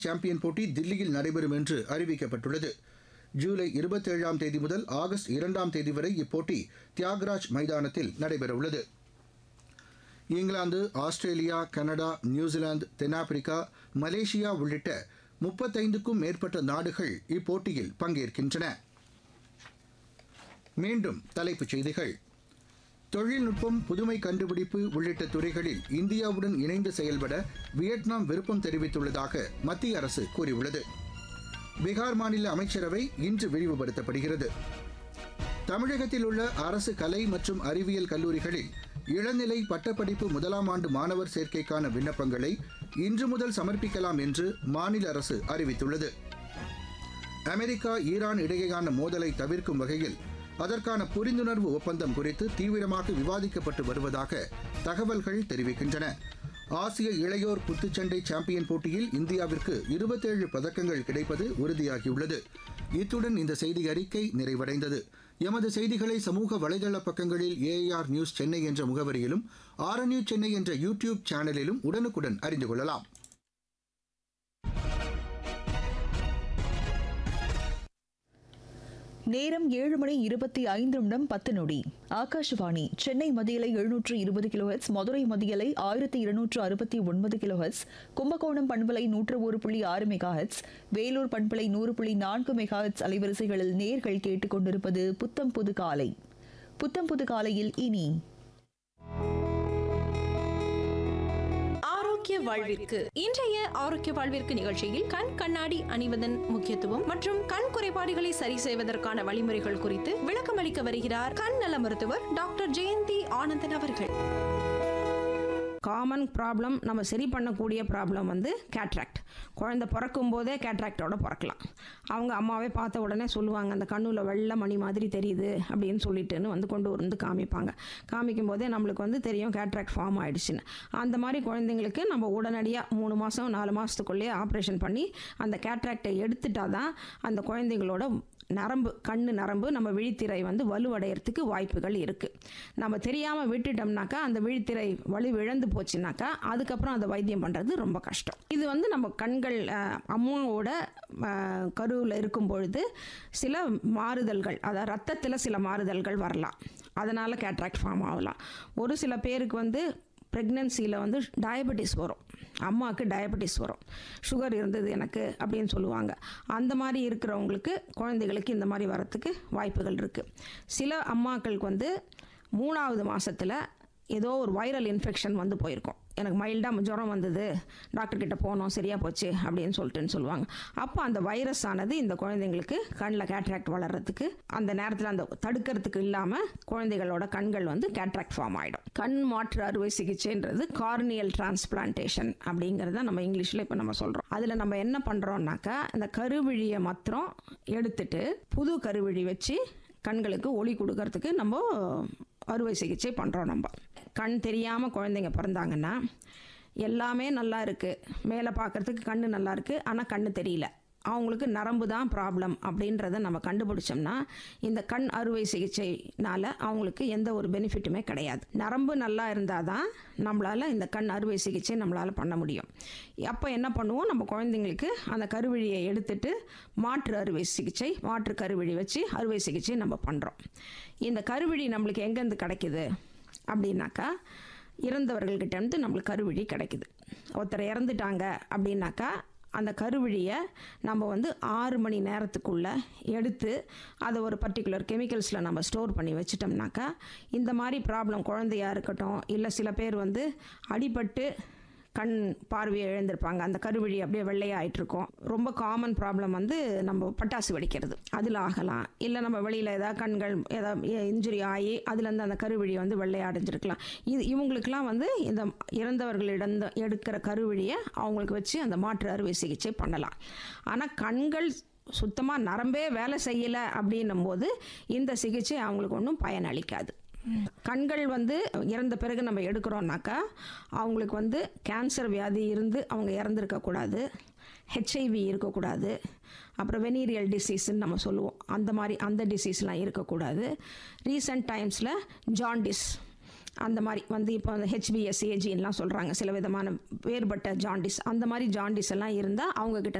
champion போட்டி தில்லியில் நடைபெறும் என்று அறிவிக்கப்பட்டுள்ளது ஜூலை இருபத்தேழாம் தேதி முதல் ஆகஸ்ட் இரண்டாம் தேதி வரை இப்போட்டி தியாகராஜ் மைதானத்தில் நடைபெறவுள்ளது இங்கிலாந்து ஆஸ்திரேலியா கனடா நியூசிலாந்து தென்னாப்பிரிக்கா மலேசியா உள்ளிட்ட முப்பத்தைந்துக்கும் மேற்பட்ட நாடுகள் இப்போட்டியில் பங்கேற்கின்றன மீண்டும் தலைப்புச் செய்திகள் தொழில்நுட்பம் புதுமை கண்டுபிடிப்பு உள்ளிட்ட துறைகளில் இந்தியாவுடன் இணைந்து செயல்பட வியட்நாம் விருப்பம் தெரிவித்துள்ளதாக மத்திய அரசு கூறியுள்ளது பீகார் மாநில அமைச்சரவை இன்று விரிவுபடுத்தப்படுகிறது தமிழகத்தில் உள்ள அரசு கலை மற்றும் அறிவியல் கல்லூரிகளில் இளநிலை பட்டப்படிப்பு முதலாம் ஆண்டு மாணவர் சேர்க்கைக்கான விண்ணப்பங்களை இன்று முதல் சமர்ப்பிக்கலாம் என்று மாநில அரசு அறிவித்துள்ளது அமெரிக்கா ஈரான் இடையேயான மோதலை தவிர்க்கும் வகையில் அதற்கான புரிந்துணர்வு ஒப்பந்தம் குறித்து தீவிரமாக விவாதிக்கப்பட்டு வருவதாக தகவல்கள் தெரிவிக்கின்றன ஆசிய இளையோர் குத்துச்சண்டை சாம்பியன் போட்டியில் இந்தியாவிற்கு இருபத்தேழு பதக்கங்கள் கிடைப்பது உறுதியாகியுள்ளது இத்துடன் இந்த செய்தி அறிக்கை நிறைவடைந்தது எமது செய்திகளை சமூக வலைதள பக்கங்களில் ஏஆர் நியூஸ் சென்னை என்ற முகவரியிலும் ஆர்என்யூ சென்னை என்ற யூடியூப் சேனலிலும் உடனுக்குடன் அறிந்து கொள்ளலாம் நேரம் ஏழு மணி இருபத்தி ஐந்து நிமிடம் பத்து நொடி ஆகாஷவாணி சென்னை மதியலை எழுநூற்று இருபது கிலோஹெட்ஸ் மதுரை மதியலை ஆயிரத்தி இருநூற்று அறுபத்தி ஒன்பது கிலோஹெட்ஸ் கும்பகோணம் பண்பலை நூற்று ஒரு புள்ளி ஆறு மெகாஹெட்ஸ் வேலூர் பண்பலை நூறு புள்ளி நான்கு மெகாஹெட்ஸ் அலைவரிசைகளில் நேர்கள் கேட்டுக்கொண்டிருப்பது புத்தம் புது காலை புத்தம் புது காலையில் இனி ஆரோக்கிய வாழ்விற்கு இன்றைய ஆரோக்கிய வாழ்விற்கு நிகழ்ச்சியில் கண் கண்ணாடி அணிவதன் முக்கியத்துவம் மற்றும் கண் குறைபாடுகளை சரி செய்வதற்கான வழிமுறைகள் குறித்து விளக்கமளிக்க வருகிறார் கண் நல மருத்துவர் டாக்டர் ஜெயந்தி ஆனந்தன் அவர்கள் காமன் ப்ராப்ளம் நம்ம சரி பண்ணக்கூடிய ப்ராப்ளம் வந்து கேட்ராக்ட் குழந்தை பிறக்கும் போதே கேட்ராக்டோட பிறக்கலாம் அவங்க அம்மாவே பார்த்த உடனே சொல்லுவாங்க அந்த கண்ணுல வெள்ளை மணி மாதிரி தெரியுது அப்படின்னு சொல்லிட்டுன்னு வந்து கொண்டு வந்து காமிப்பாங்க காமிக்கும் போதே நம்மளுக்கு வந்து தெரியும் கேட்ராக்ட் ஃபார்ம் ஆயிடுச்சுன்னு அந்த மாதிரி குழந்தைங்களுக்கு நம்ம உடனடியாக மூணு மாதம் நாலு மாதத்துக்குள்ளேயே ஆப்ரேஷன் பண்ணி அந்த கேட்ராக்டை எடுத்துட்டா தான் அந்த குழந்தைங்களோட நரம்பு கண்ணு நரம்பு நம்ம விழித்திரை வந்து வலுவடையறதுக்கு வாய்ப்புகள் இருக்குது நம்ம தெரியாமல் விட்டுட்டோம்னாக்கா அந்த விழித்திரை வலு இழந்து போச்சுனாக்கா அதுக்கப்புறம் அதை வைத்தியம் பண்ணுறது ரொம்ப கஷ்டம் இது வந்து நம்ம கண்கள் அஹ், அம்மாவோட கருவில் இருக்கும் பொழுது சில மாறுதல்கள் அதாவது ரத்தத்தில் சில மாறுதல்கள் வரலாம் அதனால் கேட்ராக்ட் ஃபார்ம் ஆகலாம் ஒரு சில பேருக்கு வந்து ப்ரெக்னென்சியில் வந்து டயபெட்டிஸ் வரும் அம்மாவுக்கு டயபெட்டிஸ் வரும் சுகர் இருந்தது எனக்கு அப்படின்னு சொல்லுவாங்க அந்த மாதிரி இருக்கிறவங்களுக்கு குழந்தைகளுக்கு இந்த மாதிரி வரத்துக்கு வாய்ப்புகள் இருக்குது சில அம்மாக்களுக்கு வந்து மூணாவது மாதத்தில் ஏதோ ஒரு வைரல் இன்ஃபெக்ஷன் வந்து போயிருக்கும் எனக்கு மைல்டாக ஜுரம் வந்தது டாக்டர் கிட்ட போனோம் சரியாக போச்சு அப்படின்னு சொல்லிட்டுன்னு சொல்லுவாங்க அப்போ அந்த வைரஸ் ஆனது இந்த குழந்தைங்களுக்கு கண்ணில் கேட்ராக்ட் வளர்கிறதுக்கு அந்த நேரத்தில் அந்த தடுக்கிறதுக்கு இல்லாமல் குழந்தைகளோட கண்கள் வந்து கேட்ராக்ட் ஃபார்ம் ஆகிடும் கண் மாற்று அறுவை சிகிச்சைன்றது கார்னியல் டிரான்ஸ்பிளான்டேஷன் அப்படிங்கிறத நம்ம இங்கிலீஷில் இப்போ நம்ம சொல்கிறோம் அதில் நம்ம என்ன பண்ணுறோம்னாக்கா இந்த கருவிழியை மாத்திரம் எடுத்துட்டு புது கருவிழி வச்சு கண்களுக்கு ஒளி கொடுக்கறதுக்கு நம்ம அறுவை சிகிச்சை பண்ணுறோம் நம்ம கண் தெரியாமல் குழந்தைங்க பிறந்தாங்கன்னா எல்லாமே நல்லா இருக்குது மேலே பார்க்கறதுக்கு கண்ணு நல்லா இருக்குது ஆனால் கண்ணு தெரியல அவங்களுக்கு நரம்பு தான் ப்ராப்ளம் அப்படின்றத நம்ம கண்டுபிடிச்சோம்னா இந்த கண் அறுவை சிகிச்சைனால அவங்களுக்கு எந்த ஒரு பெனிஃபிட்டுமே கிடையாது நரம்பு நல்லா இருந்தால் தான் நம்மளால் இந்த கண் அறுவை சிகிச்சை நம்மளால் பண்ண முடியும் அப்போ என்ன பண்ணுவோம் நம்ம குழந்தைங்களுக்கு அந்த கருவிழியை எடுத்துட்டு மாற்று அறுவை சிகிச்சை மாற்று கருவிழி வச்சு அறுவை சிகிச்சை நம்ம பண்ணுறோம் இந்த கருவிழி நம்மளுக்கு எங்கேருந்து கிடைக்குது அப்படின்னாக்கா இறந்தவர்கள்கிட்ட இருந்து நம்மளுக்கு கருவிழி கிடைக்குது ஒருத்தர் இறந்துட்டாங்க அப்படின்னாக்கா அந்த கருவிழியை நம்ம வந்து ஆறு மணி நேரத்துக்குள்ளே எடுத்து அதை ஒரு பர்டிகுலர் கெமிக்கல்ஸில் நம்ம ஸ்டோர் பண்ணி வச்சிட்டோம்னாக்கா இந்த மாதிரி ப்ராப்ளம் குழந்தையா இருக்கட்டும் இல்லை சில பேர் வந்து அடிபட்டு கண் பார்வையை இழந்திருப்பாங்க அந்த கருவிழி அப்படியே வெள்ளையாயிட்டு இருக்கும் ரொம்ப காமன் ப்ராப்ளம் வந்து நம்ம பட்டாசு வெடிக்கிறது அதில் ஆகலாம் இல்லை நம்ம வெளியில் ஏதாவது கண்கள் ஏதாவது இன்ஜுரி ஆகி அதுலேருந்து அந்த கருவிழி வந்து வெள்ளையடைஞ்சிருக்கலாம் இது இவங்களுக்கெல்லாம் வந்து இந்த இறந்தவர்களிடம் எடுக்கிற கருவிழியை அவங்களுக்கு வச்சு அந்த மாற்று அறுவை சிகிச்சை பண்ணலாம் ஆனால் கண்கள் சுத்தமாக நரம்பே வேலை செய்யலை அப்படின்னும் போது இந்த சிகிச்சை அவங்களுக்கு ஒன்றும் பயனளிக்காது கண்கள் வந்து இறந்த பிறகு நம்ம எடுக்கிறோம்னாக்கா அவங்களுக்கு வந்து கேன்சர் வியாதி இருந்து அவங்க இறந்துருக்கக்கூடாது ஹெச்ஐவி இருக்கக்கூடாது அப்புறம் வெனீரியல் டிசீஸ்ன்னு நம்ம சொல்லுவோம் அந்த மாதிரி அந்த டிசீஸ்லாம் இருக்கக்கூடாது ரீசெண்ட் டைம்ஸில் ஜாண்டிஸ் அந்த மாதிரி வந்து இப்போ அந்த ஹெச்பிஎஸ்ஏஜின்லாம் சொல்கிறாங்க சில விதமான வேறுபட்ட ஜாண்டிஸ் அந்த மாதிரி ஜாண்டிஸ் எல்லாம் இருந்தால் அவங்க கிட்ட